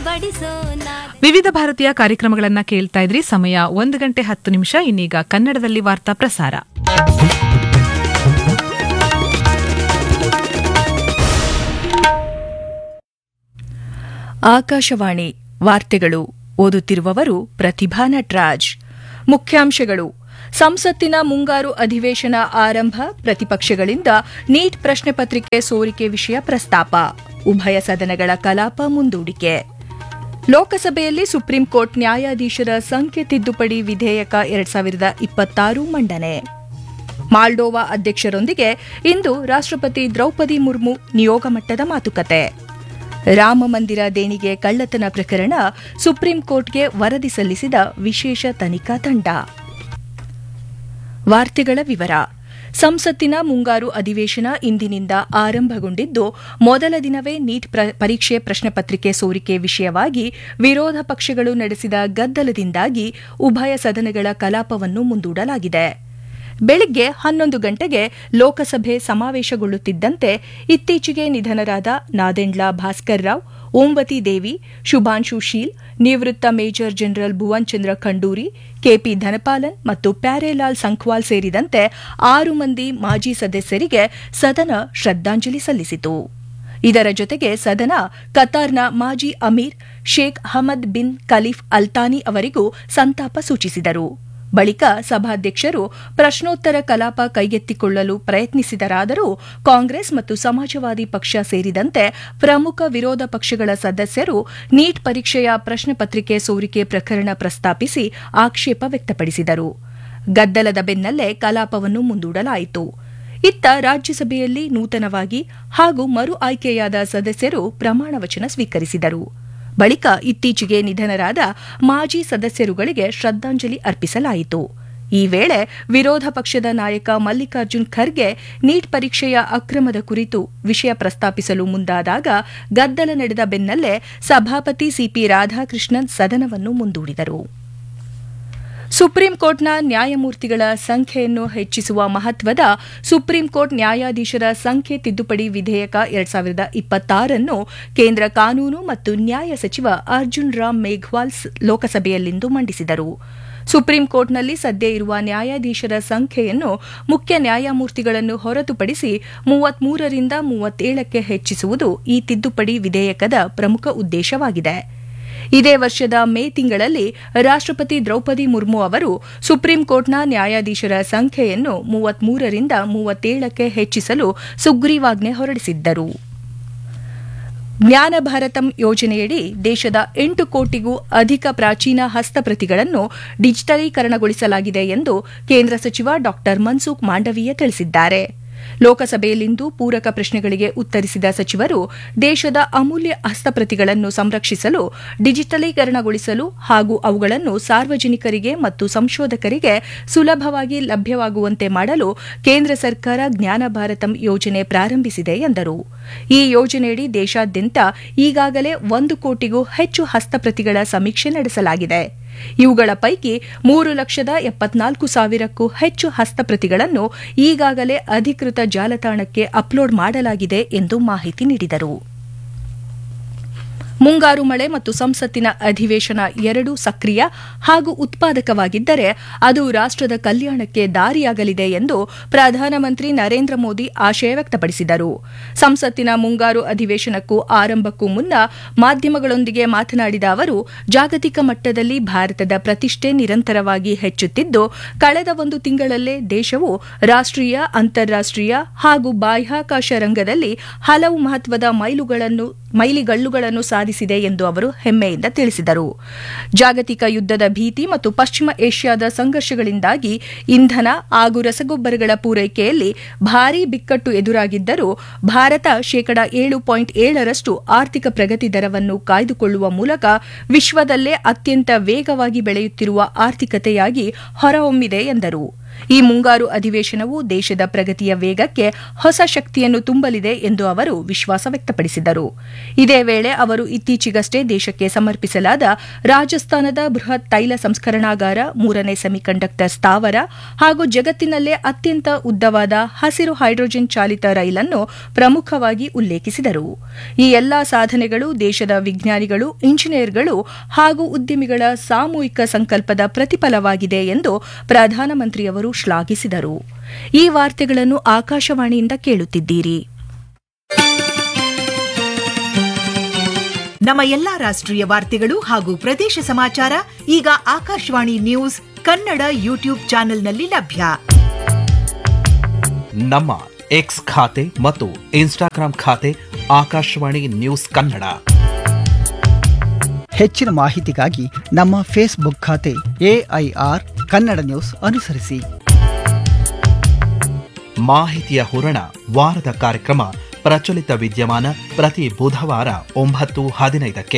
ಬಡಿಸೋ ನಾ ವಿವಿಧ ಭಾರತೀಯ ಕಾರ್ಯಕ್ರಮಗಳನ್ನ ಕೇಳ್ತಾ ಇದ್ರಿ ಸಮಯ ಒಂದು ಗಂಟೆ ಹತ್ತು ನಿಮಿಷ ಇನ್ನೀಗ ಕನ್ನಡದಲ್ಲಿ ವಾರ್ತಾ ಪ್ರಸಾರ ಆಕಾಶವಾಣಿ ವಾರ್ತೆಗಳು ಓದುತ್ತಿರುವವರು ಪ್ರತಿಭಾ ನಟ್ರಾಜ್ ಮುಖ್ಯಾಂಶಗಳು ಸಂಸತ್ತಿನ ಮುಂಗಾರು ಅಧಿವೇಶನ ಆರಂಭ ಪ್ರತಿಪಕ್ಷಗಳಿಂದ ನೀಟ್ ಪ್ರಶ್ನೆ ಪತ್ರಿಕೆ ಸೋರಿಕೆ ವಿಷಯ ಪ್ರಸ್ತಾಪ ಉಭಯ ಸದನಗಳ ಕಲಾಪ ಮುಂದೂಡಿಕೆ ಲೋಕಸಭೆಯಲ್ಲಿ ಸುಪ್ರೀಂ ಕೋರ್ಟ್ ನ್ಯಾಯಾಧೀಶರ ಸಂಖ್ಯೆ ತಿದ್ದುಪಡಿ ವಿಧೇಯಕ ಎರಡ್ ಸಾವಿರದ ಇಪ್ಪತ್ತಾರು ಮಂಡನೆ ಮಾಲ್ಡೋವಾ ಅಧ್ಯಕ್ಷರೊಂದಿಗೆ ಇಂದು ರಾಷ್ಟ್ರಪತಿ ದ್ರೌಪದಿ ಮುರ್ಮು ನಿಯೋಗ ಮಟ್ಟದ ಮಾತುಕತೆ ರಾಮ ಮಂದಿರ ದೇಣಿಗೆ ಕಳ್ಳತನ ಪ್ರಕರಣ ಸುಪ್ರೀಂ ಕೋರ್ಟ್ಗೆ ವರದಿ ಸಲ್ಲಿಸಿದ ವಿಶೇಷ ತನಿಖಾ ತಂಡ ವಾರ್ತೆಗಳ ವಿವರ ಸಂಸತ್ತಿನ ಮುಂಗಾರು ಅಧಿವೇಶನ ಇಂದಿನಿಂದ ಆರಂಭಗೊಂಡಿದ್ದು ಮೊದಲ ದಿನವೇ ನೀಟ್ ಪ್ರ- ಪರೀಕ್ಷೆ ಪ್ರಶ್ನೆ ಪತ್ರಿಕೆ ಸೋರಿಕೆ ವಿಷಯವಾಗಿ ವಿರೋಧ ಪಕ್ಷಗಳು ನಡೆಸಿದ ಗದ್ದಲದಿಂದಾಗಿ ಉಭಯ ಸದನಗಳ ಕಲಾಪವನ್ನು ಮುಂದೂಡಲಾಗಿದೆ ಬೆಳಿಗ್ಗೆ ಹನ್ನೊಂದು ಗಂಟೆಗೆ ಲೋಕಸಭೆ ಸಮಾವೇಶಗೊಳ್ಳುತ್ತಿದ್ದಂತೆ ಇತ್ತೀಚೆಗೆ ನಿಧನರಾದ ನಾದೆಂಡ್ಲ ಭಾಸ್ಕರ್ ರಾವ್ ಓಂವತಿ ದೇವಿ ಶುಭಾಂಶು ಶೀಲ್ ನಿವೃತ್ತ major general Bhuvan Chandra Khanduri KP Dhanapalan ಮತ್ತು ಪ್ಯಾರೇಲಾಲ್ ಸಂಖ್ವಾಲ್ ಸೇರಿದಂತೆ ಆರು ಮಂದಿ ಮಾಜಿ ಸದಸ್ಯರಿಗೆ ಸದನ ಶ್ರದ್ದಾಂಜಲಿ ಸಲ್ಲಿಸಿತು ಇದರ ಜೊತೆಗೆ ಸದನ ಕತಾರ್ನ ಮಾಜಿ Amir Sheikh Hamad bin Khalifa Al Thani ಅವರಿಗೂ ಸಂತಾಪ ಸೂಚಿಸಿದರು ಬಳಿಕ ಸಭಾಧ್ಯಕ್ಷರು ಪ್ರಶ್ನೋತ್ತರ ಕಲಾಪ ಕೈಗೆತ್ತಿಕೊಳ್ಳಲು ಪ್ರಯತ್ನಿಸಿದರಾದರೂ ಕಾಂಗ್ರೆಸ್ ಮತ್ತು ಸಮಾಜವಾದಿ ಪಕ್ಷ ಸೇರಿದಂತೆ ಪ್ರಮುಖ ವಿರೋಧ ಪಕ್ಷಗಳ ಸದಸ್ಯರು ನೀಟ್ ಪರೀಕ್ಷೆಯ ಪ್ರಶ್ನೆ ಪತ್ರಿಕೆ ಸೋರಿಕೆ ಪ್ರಕರಣ ಪ್ರಸ್ತಾಪಿಸಿ ಆಕ್ಷೇಪ ವ್ಯಕ್ತಪಡಿಸಿದರು ಗದ್ದಲದ ಬೆನ್ನಲ್ಲೇ ಕಲಾಪವನ್ನು ಮುಂದೂಡಲಾಯಿತು ಇತ್ತ ರಾಜ್ಯಸಭೆಯಲ್ಲಿ ನೂತನವಾಗಿ ಹಾಗೂ ಮರು ಆಯ್ಕೆಯಾದ ಸದಸ್ಯರು ಪ್ರಮಾಣ ವಚನ ಸ್ವೀಕರಿಸಿದರು ಬಳಿಕ ಇತ್ತೀಚೆಗೆ ನಿಧನರಾದ ಮಾಜಿ ಸದಸ್ಯರುಗಳಿಗೆ ಶ್ರದ್ದಾಂಜಲಿ ಅರ್ಪಿಸಲಾಯಿತು ಈ ವೇಳೆ ವಿರೋಧ ಪಕ್ಷದ ನಾಯಕ ಮಲ್ಲಿಕಾರ್ಜುನ್ ಖರ್ಗೆ ನೀಟ್ ಪರೀಕ್ಷೆಯ ಅಕ್ರಮದ ಕುರಿತು ವಿಷಯ ಪ್ರಸ್ತಾಪಿಸಲು ಮುಂದಾದಾಗ ಗದ್ದಲ ನಡೆದ ಬೆನ್ನಲ್ಲೇ ಸಭಾಪತಿ ಸಿಪಿ ರಾಧಾಕೃಷ್ಣನ್ ಸದನವನ್ನು ಮುಂದೂಡಿದರು ಸುಪ್ರೀಂ ಕೋರ್ಟ್ನ ನ್ಯಾಯಮೂರ್ತಿಗಳ ಸಂಖ್ಯೆಯನ್ನು ಹೆಚ್ಚಿಸುವ ಮಹತ್ವದ ಸುಪ್ರೀಂ ಕೋರ್ಟ್ ನ್ಯಾಯಾಧೀಶರ ಸಂಖ್ಯೆ ತಿದ್ದುಪಡಿ ವಿಧೇಯಕ ಎರಡ್ ಸಾವಿರದ ಇಪ್ಪತ್ತಾರನ್ನು ಕೇಂದ್ರ ಕಾನೂನು ಮತ್ತು ನ್ಯಾಯ ಸಚಿವ ಅರ್ಜುನ್ ರಾಮ್ ಮೇಘ್ವಾಲ್ ಸ್- ಲೋಕಸಭೆಯಲ್ಲಿಂದು ಮಂಡಿಸಿದರು ಸುಪ್ರೀಂ ಕೋರ್ಟ್ನಲ್ಲಿ ಸದ್ಯ ಇರುವ ನ್ಯಾಯಾಧೀಶರ ಸಂಖ್ಯೆಯನ್ನು ಮುಖ್ಯ ನ್ಯಾಯಮೂರ್ತಿಗಳನ್ನು ಹೊರತುಪಡಿಸಿ ಮೂವತ್ಮೂರರಿಂದ ಮೂವತ್ತೇಳಕ್ಕೆ ಹೆಚ್ಚಿಸುವುದು ಈ ತಿದ್ದುಪಡಿ ವಿಧೇಯಕದ ಪ್ರಮುಖ ಉದ್ದೇಶವಾಗಿದೆ ಇದೇ ವರ್ಷದ ಮೇ ತಿಂಗಳಲ್ಲಿ ರಾಷ್ಟ್ರಪತಿ ದ್ರೌಪದಿ ಮುರ್ಮು ಅವರು ಸುಪ್ರೀಂ ಕೋರ್ಟ್ನ ನ್ಯಾಯಾಧೀಶರ ಸಂಖ್ಯೆಯನ್ನು ಮೂವತ್ಮೂರರಿಂದ ಮೂವತ್ತೇಳಕ್ಕೆ ಹೆಚ್ಚಿಸಲು ಸುಗ್ರೀವಾಜ್ಞೆ ಹೊರಡಿಸಿದ್ದರು ಜ್ಞಾನ ಭಾರತಂ ಯೋಜನೆಯಡಿ ದೇಶದ ಎಂಟು ಕೋಟಿಗೂ ಅಧಿಕ ಪ್ರಾಚೀನ ಹಸ್ತಪ್ರತಿಗಳನ್ನು ಡಿಜಿಟಲೀಕರಣಗೊಳಿಸಲಾಗಿದೆ ಎಂದು ಕೇಂದ್ರ ಸಚಿವ ಡಾ ಮನ್ಸುಖ್ ಮಾಂಡವೀಯ ತಿಳಿಸಿದ್ದಾರೆ ಲೋಕಸಭೆಯಲ್ಲಿಂದು ಪೂರಕ ಪ್ರಶ್ನೆಗಳಿಗೆ ಉತ್ತರಿಸಿದ ಸಚಿವರು ದೇಶದ ಅಮೂಲ್ಯ ಹಸ್ತಪ್ರತಿಗಳನ್ನು ಸಂರಕ್ಷಿಸಲು ಡಿಜಿಟಲೀಕರಣಗೊಳಿಸಲು ಹಾಗೂ ಅವುಗಳನ್ನು ಸಾರ್ವಜನಿಕರಿಗೆ ಮತ್ತು ಸಂಶೋಧಕರಿಗೆ ಸುಲಭವಾಗಿ ಲಭ್ಯವಾಗುವಂತೆ ಮಾಡಲು ಕೇಂದ್ರ ಸರ್ಕಾರ ಜ್ಞಾನ ಭಾರತಂ ಯೋಜನೆ ಪ್ರಾರಂಭಿಸಿದೆ ಎಂದರು ಈ ಯೋಜನೆಯಡಿ ದೇಶಾದ್ಯಂತ ಈಗಾಗಲೇ ಒಂದು ಕೋಟಿಗೂ ಹೆಚ್ಚು ಹಸ್ತಪ್ರತಿಗಳ ಸಮೀಕ್ಷೆ ನಡೆಸಲಾಗಿದೆ ಇವುಗಳ ಪೈಕಿ ಮೂರು ಲಕ್ಷದ ಎಪ್ಪತ್ನಾಲ್ಕು ಸಾವಿರಕ್ಕೂ ಹೆಚ್ಚು ಹಸ್ತಪ್ರತಿಗಳನ್ನು ಈಗಾಗಲೇ ಅಧಿಕೃತ ಜಾಲತಾಣಕ್ಕೆ ಅಪ್ಲೋಡ್ ಮಾಡಲಾಗಿದೆ ಎಂದು ಮಾಹಿತಿ ನೀಡಿದರು ಮುಂಗಾರು ಮಳೆ ಮತ್ತು ಸಂಸತ್ತಿನ ಅಧಿವೇಶನ ಎರಡೂ ಸಕ್ರಿಯ ಹಾಗೂ ಉತ್ಪಾದಕವಾಗಿದ್ದರೆ ಅದು ರಾಷ್ಟ್ರದ ಕಲ್ಯಾಣಕ್ಕೆ ದಾರಿಯಾಗಲಿದೆ ಎಂದು ಪ್ರಧಾನಮಂತ್ರಿ ನರೇಂದ್ರ ಮೋದಿ ಆಶಯ ವ್ಯಕ್ತಪಡಿಸಿದರು ಸಂಸತ್ತಿನ ಮುಂಗಾರು ಅಧಿವೇಶನಕ್ಕೂ ಆರಂಭಕ್ಕೂ ಮುನ್ನ ಮಾಧ್ಯಮಗಳೊಂದಿಗೆ ಮಾತನಾಡಿದ ಅವರು ಜಾಗತಿಕ ಮಟ್ಟದಲ್ಲಿ ಭಾರತದ ಪ್ರತಿಷ್ಠೆ ನಿರಂತರವಾಗಿ ಹೆಚ್ಚುತ್ತಿದ್ದು ಕಳೆದ ಒಂದು ತಿಂಗಳಲ್ಲೇ ದೇಶವು ರಾಷ್ಟ್ರೀಯ ಅಂತಾರಾಷ್ಟ್ರೀಯ ಹಾಗೂ ಬಾಹ್ಯಾಕಾಶ ರಂಗದಲ್ಲಿ ಹಲವು ಮಹತ್ವದ ಮೈಲುಗಳನ್ನು ಮೈಲಿಗಲ್ಲುಗಳನ್ನು ಸಾಧಿಸಿದೆ ಎಂದು ಅವರು ಹೆಮ್ಮೆಯಿಂದ ತಿಳಿಸಿದರು ಜಾಗತಿಕ ಯುದ್ಧದ ಭೀತಿ ಮತ್ತು ಪಶ್ಚಿಮ ಏಷ್ಯಾದ ಸಂಘರ್ಷಗಳಿಂದಾಗಿ ಇಂಧನ ಹಾಗೂ ರಸಗೊಬ್ಬರಗಳ ಪೂರೈಕೆಯಲ್ಲಿ ಭಾರೀ ಬಿಕ್ಕಟ್ಟು ಎದುರಾಗಿದ್ದರೂ ಭಾರತ ಶೇಕಡ ಏಳು ಪಾಯಿಂಟ್ ಏಳರಷ್ಟು ಆರ್ಥಿಕ ಪ್ರಗತಿ ದರವನ್ನು ಕಾಯ್ದುಕೊಳ್ಳುವ ಮೂಲಕ ವಿಶ್ವದಲ್ಲೇ ಅತ್ಯಂತ ವೇಗವಾಗಿ ಬೆಳೆಯುತ್ತಿರುವ ಆರ್ಥಿಕತೆಯಾಗಿ ಹೊರಹೊಮ್ಮಿದೆ ಎಂದರು ಈ ಮುಂಗಾರು ಅಧಿವೇಶನವು ದೇಶದ ಪ್ರಗತಿಯ ವೇಗಕ್ಕೆ ಹೊಸ ಶಕ್ತಿಯನ್ನು ತುಂಬಲಿದೆ ಎಂದು ಅವರು ವಿಶ್ವಾಸ ವ್ಯಕ್ತಪಡಿಸಿದರು ಇದೇ ವೇಳೆ ಅವರು ಇತ್ತೀಚೆಗಷ್ಟೇ ದೇಶಕ್ಕೆ ಸಮರ್ಪಿಸಲಾದ ರಾಜಸ್ಥಾನದ ಬೃಹತ್ ತೈಲ ಸಂಸ್ಕರಣಾಗಾರ ಮೂರನೇ ಸೆಮಿಕಂಡಕ್ಟರ್ ಸ್ಥಾವರ ಹಾಗೂ ಜಗತ್ತಿನಲ್ಲೇ ಅತ್ಯಂತ ಉದ್ದವಾದ ಹಸಿರು ಹೈಡ್ರೋಜನ್ ಚಾಲಿತ ರೈಲನ್ನು ಪ್ರಮುಖವಾಗಿ ಉಲ್ಲೇಖಿಸಿದರು ಈ ಎಲ್ಲಾ ಸಾಧನೆಗಳು ದೇಶದ ವಿಜ್ಞಾನಿಗಳು ಇಂಜಿನಿಯರ್ಗಳು ಹಾಗೂ ಉದ್ಯಮಿಗಳ ಸಾಮೂಹಿಕ ಸಂಕಲ್ಪದ ಪ್ರತಿಫಲವಾಗಿದೆ ಎಂದು ಪ್ರಧಾನಮಂತ್ರಿಯವರು ಶ್ಲಾಘಿಸಿದರು ಈ ವಾರ್ತೆಗಳನ್ನು ಆಕಾಶವಾಣಿಯಿಂದ ಕೇಳುತ್ತಿದ್ದೀರಿ ನಮ್ಮ ಎಲ್ಲಾ ರಾಷ್ಟ್ರೀಯ ವಾರ್ತೆಗಳು ಹಾಗೂ ಪ್ರದೇಶ ಸಮಾಚಾರ ಈಗ ಆಕಾಶವಾಣಿ ನ್ಯೂಸ್ ಕನ್ನಡ ಯೂಟ್ಯೂಬ್ ಚಾನೆಲ್ನಲ್ಲಿ ಲಭ್ಯ ನಮ್ಮ ಎಕ್ಸ್ ಖಾತೆ ಮತ್ತು ಇನ್ಸ್ಟಾಗ್ರಾಂ ಖಾತೆ ಆಕಾಶವಾಣಿ ನ್ಯೂಸ್ ಕನ್ನಡ ಹೆಚ್ಚಿನ ಮಾಹಿತಿಗಾಗಿ ನಮ್ಮ ಫೇಸ್ಬುಕ್ ಖಾತೆ ಎಐಆರ್ ಕನ್ನಡ ನ್ಯೂಸ್ ಅನುಸರಿಸಿ ಮಾಹಿತಿಯ ಹೂರಣ ವಾರದ ಕಾರ್ಯಕ್ರಮ ಪ್ರಚಲಿತ ವಿದ್ಯಮಾನ ಪ್ರತಿ ಬುಧವಾರ ಒಂಬತ್ತು ಹದಿನೈದಕ್ಕೆ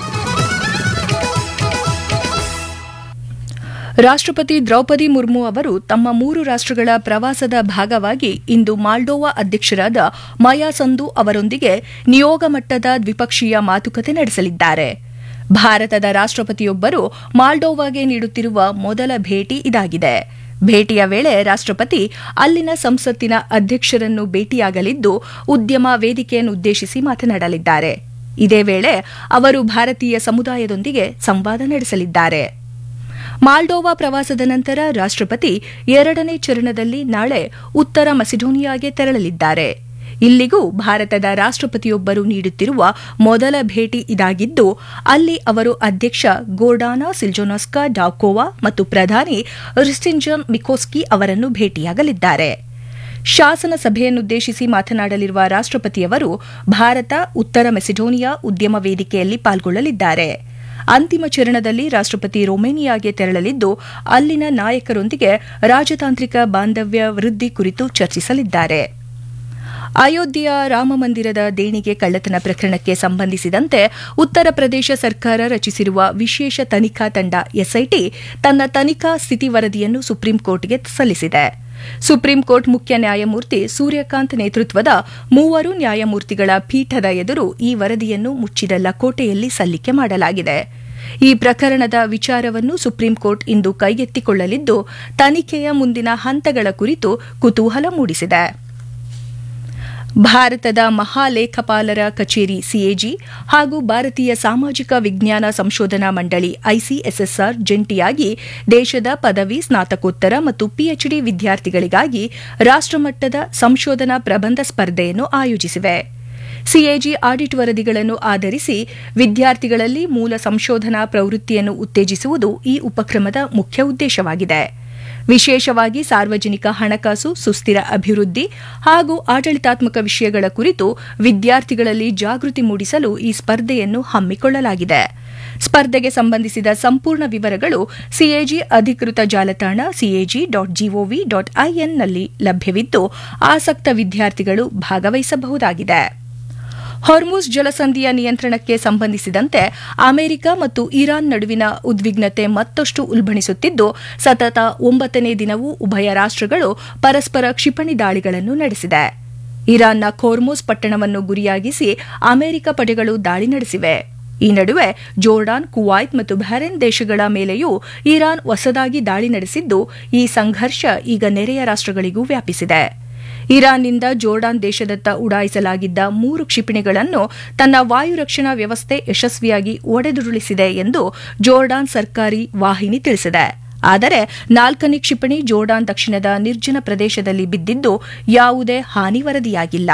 ರಾಷ್ಟ್ರಪತಿ ದ್ರೌಪದಿ ಮುರ್ಮು ಅವರು ತಮ್ಮ ಮೂರು ರಾಷ್ಟ್ರಗಳ ಪ್ರವಾಸದ ಭಾಗವಾಗಿ ಇಂದು ಮಾಲ್ಡೋವಾ ಅಧ್ಯಕ್ಷರಾದ ಮಯಾ ಸಂದು ಅವರೊಂದಿಗೆ ನಿಯೋಗ ಮಟ್ಟದ ದ್ವಿಪಕ್ಷೀಯ ಮಾತುಕತೆ ನಡೆಸಲಿದ್ದಾರೆ ಭಾರತದ ರಾಷ್ಟ್ರಪತಿಯೊಬ್ಬರು ಮಾಲ್ಡೋವಾಗೆ ನೀಡುತ್ತಿರುವ ಮೊದಲ ಭೇಟಿ ಇದಾಗಿದೆ ಭೇಟಿಯ ವೇಳೆ ರಾಷ್ಟ್ರಪತಿ ಅಲ್ಲಿನ ಸಂಸತ್ತಿನ ಅಧ್ಯಕ್ಷರನ್ನು ಭೇಟಿಯಾಗಲಿದ್ದು ಉದ್ಯಮ ವೇದಿಕೆಯನ್ನುದ್ದೇಶಿಸಿ ಮಾತನಾಡಲಿದ್ದಾರೆ ಇದೇ ವೇಳೆ ಅವರು ಭಾರತೀಯ ಸಮುದಾಯದೊಂದಿಗೆ ಸಂವಾದ ನಡೆಸಲಿದ್ದಾರೆ ಮಾಲ್ಡೋವಾ ಪ್ರವಾಸದ ನಂತರ ರಾಷ್ಟ್ರಪತಿ ಎರಡನೇ ಚರಣದಲ್ಲಿ ನಾಳೆ ಉತ್ತರ ಮಸಿಡೋನಿಯಾಗೆ ತೆರಳಲಿದ್ದಾರೆ ಇಲ್ಲಿಗೂ ಭಾರತದ ರಾಷ್ಟ್ರಪತಿಯೊಬ್ಬರು ನೀಡುತ್ತಿರುವ ಮೊದಲ ಭೇಟಿ ಇದಾಗಿದ್ದು ಅಲ್ಲಿ ಅವರು ಅಧ್ಯಕ್ಷ ಗೋರ್ಡಾನಾ ಸಿಲ್ಜೋನಸ್ಕಾ ಡಾಕೋವಾ ಮತ್ತು ಪ್ರಧಾನಿ ರಿಸ್ಟಿಂಜನ್ ಮಿಕೋಸ್ಕಿ ಅವರನ್ನು ಭೇಟಿಯಾಗಲಿದ್ದಾರೆ ಶಾಸನ ಸಭೆಯನ್ನುದ್ದೇಶಿಸಿ ಮಾತನಾಡಲಿರುವ ರಾಷ್ಟ್ರಪತಿಯವರು ಭಾರತ ಉತ್ತರ ಮೆಸಿಡೋನಿಯಾ ಉದ್ಯಮ ವೇದಿಕೆಯಲ್ಲಿ ಪಾಲ್ಗೊಳ್ಳಲಿದ್ದಾರೆ ಅಂತಿಮ ಚರಣದಲ್ಲಿ ರಾಷ್ಟ್ರಪತಿ ರೊಮೇನಿಯಾಗೆ ತೆರಳಲಿದ್ದು ಅಲ್ಲಿನ ನಾಯಕರೊಂದಿಗೆ ರಾಜತಾಂತ್ರಿಕ ಬಾಂಧವ್ಯ ವೃದ್ಧಿ ಕುರಿತು ಚರ್ಚಿಸಲಿದ್ದಾರೆ ಅಯೋಧ್ಯೆಯ ರಾಮಮಂದಿರದ ದೇಣಿಗೆ ಕಳ್ಳತನ ಪ್ರಕರಣಕ್ಕೆ ಸಂಬಂಧಿಸಿದಂತೆ ಉತ್ತರ ಪ್ರದೇಶ ಸರ್ಕಾರ ರಚಿಸಿರುವ ವಿಶೇಷ ತನಿಖಾ ತಂಡ ಎಸ್ಐಟಿ ತನ್ನ ತನಿಖಾ ಸ್ಥಿತಿ ವರದಿಯನ್ನು ಸುಪ್ರೀಂ ಕೋರ್ಟ್ಗೆ ಸಲ್ಲಿಸಿದೆ ಸುಪ್ರೀಂ ಕೋರ್ಟ್ ಮುಖ್ಯ ನ್ಯಾಯಮೂರ್ತಿ ಸೂರ್ಯಕಾಂತ್ ನೇತೃತ್ವದ ಮೂವರು ನ್ಯಾಯಮೂರ್ತಿಗಳ ಪೀಠದ ಎದುರು ಈ ವರದಿಯನ್ನು ಮುಚ್ಚಿದ ಲಕೋಟೆಯಲ್ಲಿ ಸಲ್ಲಿಕೆ ಮಾಡಲಾಗಿದೆ ಈ ಪ್ರಕರಣದ ವಿಚಾರವನ್ನು ಸುಪ್ರೀಂ ಕೋರ್ಟ್ ಇಂದು ಕೈಗೆತ್ತಿಕೊಳ್ಳಲಿದ್ದು ತನಿಖೆಯ ಮುಂದಿನ ಹಂತಗಳ ಕುರಿತು ಕುತೂಹಲ ಮೂಡಿಸಿದೆ ಭಾರತದ ಮಹಾಲೇಖಪಾಲರ ಕಚೇರಿ ಸಿಎಜಿ ಹಾಗೂ ಭಾರತೀಯ ಸಾಮಾಜಿಕ ವಿಜ್ಞಾನ ಸಂಶೋಧನಾ ಮಂಡಳಿ ಐಸಿಎಸ್ಎಸ್ಆರ್ ಜಂಟಿಯಾಗಿ ದೇಶದ ಪದವಿ ಸ್ನಾತಕೋತ್ತರ ಮತ್ತು ಪಿಎಚ್ಡಿ ವಿದ್ಯಾರ್ಥಿಗಳಿಗಾಗಿ ರಾಷ್ಟ್ರಮಟ್ಟದ ಸಂಶೋಧನಾ ಪ್ರಬಂಧ ಸ್ಪರ್ಧೆಯನ್ನು ಆಯೋಜಿಸಿವೆ ಸಿಎಜಿ ಆಡಿಟ್ ವರದಿಗಳನ್ನು ಆಧರಿಸಿ ವಿದ್ಯಾರ್ಥಿಗಳಲ್ಲಿ ಮೂಲ ಸಂಶೋಧನಾ ಪ್ರವೃತ್ತಿಯನ್ನು ಉತ್ತೇಜಿಸುವುದು ಈ ಉಪಕ್ರಮದ ಮುಖ್ಯ ಉದ್ದೇಶವಾಗಿದೆ ವಿಶೇಷವಾಗಿ ಸಾರ್ವಜನಿಕ ಹಣಕಾಸು ಸುಸ್ಥಿರ ಅಭಿವೃದ್ಧಿ ಹಾಗೂ ಆಡಳಿತಾತ್ಮಕ ವಿಷಯಗಳ ಕುರಿತು ವಿದ್ಯಾರ್ಥಿಗಳಲ್ಲಿ ಜಾಗೃತಿ ಮೂಡಿಸಲು ಈ ಸ್ಪರ್ಧೆಯನ್ನು ಹಮ್ಮಿಕೊಳ್ಳಲಾಗಿದೆ ಸ್ಪರ್ಧೆಗೆ ಸಂಬಂಧಿಸಿದ ಸಂಪೂರ್ಣ ವಿವರಗಳು ಸಿಎಜಿ ಅಧಿಕೃತ ಜಾಲತಾಣ ಸಿಎಜಿ ಡಾಟ್ ಜಿಒವಿ ಡಾಟ್ ಐಎನ್ನಲ್ಲಿ ಲಭ್ಯವಿದ್ದು ಆಸಕ್ತ ವಿದ್ಯಾರ್ಥಿಗಳು ಭಾಗವಹಿಸಬಹುದಾಗಿದೆ ಹೊರ್ಮುಸ್ ಜಲಸಂಧಿಯ ನಿಯಂತ್ರಣಕ್ಕೆ ಸಂಬಂಧಿಸಿದಂತೆ ಅಮೆರಿಕ ಮತ್ತು ಇರಾನ್ ನಡುವಿನ ಉದ್ವಿಗ್ನತೆ ಮತ್ತಷ್ಟು ಉಲ್ಬಣಿಸುತ್ತಿದ್ದು ಸತತ ಒಂಬತ್ತನೇ ದಿನವೂ ಉಭಯ ರಾಷ್ಟ್ರಗಳು ಪರಸ್ಪರ ಕ್ಷಿಪಣಿ ದಾಳಿಗಳನ್ನು ನಡೆಸಿದೆ ಇರಾನ್ನ ಖೋರ್ಮುಸ್ ಪಟ್ಟಣವನ್ನು ಗುರಿಯಾಗಿಸಿ ಅಮೆರಿಕ ಪಡೆಗಳು ದಾಳಿ ನಡೆಸಿವೆ ಈ ನಡುವೆ ಜೋರ್ಡಾನ್ ಕುವೈತ್ ಮತ್ತು ಬಹರೇನ್ ದೇಶಗಳ ಮೇಲೆಯೂ ಇರಾನ್ ಹೊಸದಾಗಿ ದಾಳಿ ನಡೆಸಿದ್ದು ಈ ಸಂಘರ್ಷ ಈಗ ನೆರೆಯ ರಾಷ್ಟ್ರಗಳಿಗೂ ವ್ಯಾಪಿಸಿದೆ ಇರಾನ್ನಿಂದ ಜೋರ್ಡಾನ್ ದೇಶದತ್ತ ಉಡಾಯಿಸಲಾಗಿದ್ದ ಮೂರು ಕ್ಷಿಪಣಿಗಳನ್ನು ತನ್ನ ವಾಯು ರಕ್ಷಣಾ ವ್ಯವಸ್ಥೆ ಯಶಸ್ವಿಯಾಗಿ ಒಡೆದುರುಳಿಸಿದೆ ಎಂದು ಜೋರ್ಡಾನ್ ಸರ್ಕಾರಿ ವಾಹಿನಿ ತಿಳಿಸಿದೆ ಆದರೆ ನಾಲ್ಕನೇ ಕ್ಷಿಪಣಿ ಜೋರ್ಡಾನ್ ದಕ್ಷಿಣದ ನಿರ್ಜನ ಪ್ರದೇಶದಲ್ಲಿ ಬಿದ್ದಿದ್ದು ಯಾವುದೇ ಹಾನಿ ವರದಿಯಾಗಿಲ್ಲ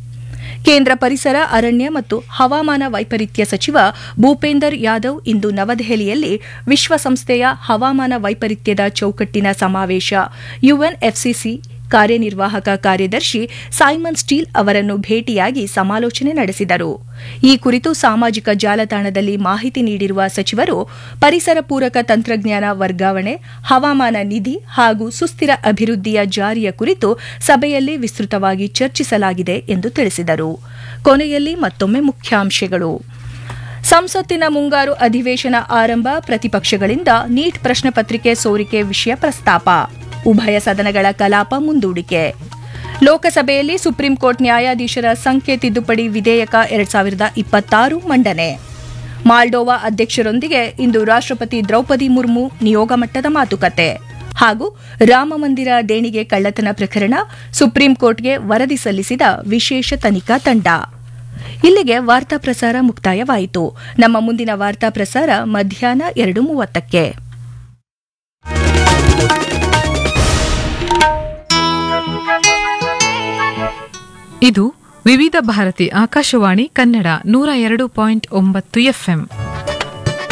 ಕೇಂದ್ರ ಪರಿಸರ ಅರಣ್ಯ ಮತ್ತು ಹವಾಮಾನ ವೈಪರೀತ್ಯ ಸಚಿವ ಭೂಪೇಂದರ್ ಯಾದವ್ ಇಂದು ನವದೆಹಲಿಯಲ್ಲಿ ವಿಶ್ವಸಂಸ್ಥೆಯ ಹವಾಮಾನ ವೈಪರೀತ್ಯದ ಚೌಕಟ್ಟಿನ ಸಮಾವೇಶ ಯುಎನ್ಎಫ್ಸಿಸಿ ಕಾರ್ಯನಿರ್ವಾಹಕ ಕಾರ್ಯದರ್ಶಿ ಸೈಮನ್ ಸ್ಟೀಲ್ ಅವರನ್ನು ಭೇಟಿಯಾಗಿ ಸಮಾಲೋಚನೆ ನಡೆಸಿದರು ಈ ಕುರಿತು ಸಾಮಾಜಿಕ ಜಾಲತಾಣದಲ್ಲಿ ಮಾಹಿತಿ ನೀಡಿರುವ ಸಚಿವರು ಪರಿಸರ ಪೂರಕ ತಂತ್ರಜ್ಞಾನ ವರ್ಗಾವಣೆ ಹವಾಮಾನ ನಿಧಿ ಹಾಗೂ ಸುಸ್ಥಿರ ಅಭಿವೃದ್ಧಿಯ ಜಾರಿಯ ಕುರಿತು ಸಭೆಯಲ್ಲಿ ವಿಸ್ತೃತವಾಗಿ ಚರ್ಚಿಸಲಾಗಿದೆ ಎಂದು ತಿಳಿಸಿದರು ಕೊನೆಯಲ್ಲಿ ಮತ್ತೊಮ್ಮೆ ಮುಖ್ಯಾಂಶಗಳು ಸಂಸತ್ತಿನ ಮುಂಗಾರು ಅಧಿವೇಶನ ಆರಂಭ ಪ್ರತಿಪಕ್ಷಗಳಿಂದ ನೀಟ್ ಪ್ರಶ್ನೆ ಪತ್ರಿಕೆ ಸೋರಿಕೆ ವಿಷಯ ಪ್ರಸ್ತಾಪ ಉಭಯ ಸದನಗಳ ಕಲಾಪ ಮುಂದೂಡಿಕೆ ಲೋಕಸಭೆಯಲ್ಲಿ ಸುಪ್ರೀಂ ಕೋರ್ಟ್ ನ್ಯಾಯಾಧೀಶರ ಸಂಖ್ಯೆ ತಿದ್ದುಪಡಿ ವಿಧೇಯಕ ಎರಡ್ ಸಾವಿರದ ಇಪ್ಪತ್ತಾರು ಮಂಡನೆ ಮಾಲ್ಡೋವಾ ಅಧ್ಯಕ್ಷರೊಂದಿಗೆ ಇಂದು ರಾಷ್ಟ್ರಪತಿ ದ್ರೌಪದಿ ಮುರ್ಮು ನಿಯೋಗ ಮಟ್ಟದ ಮಾತುಕತೆ ಹಾಗೂ ರಾಮಮಂದಿರ ದೇಣಿಗೆ ಕಳ್ಳತನ ಪ್ರಕರಣ ಸುಪ್ರೀಂ ಕೋರ್ಟ್ಗೆ ವರದಿ ಸಲ್ಲಿಸಿದ ವಿಶೇಷ ತನಿಖಾ ತಂಡ ಇಲ್ಲಿಗೆ ವಾರ್ತಾ ಪ್ರಸಾರ ಮುಕ್ತಾಯವಾಯಿತು ನಮ್ಮ ಮುಂದಿನ ವಾರ್ತಾ ಪ್ರಸಾರ ಮಧ್ಯಾಹ್ನ ಎರಡು ಮೂವತ್ತಕ್ಕೆ ಇದು ವಿವಿಧ ಭಾರತಿ ಆಕಾಶವಾಣಿ ಕನ್ನಡ ನೂರ ಎರಡು ಪಾಯಿಂಟ್ ಒಂಬತ್ತು ಎಫ್ಎಂ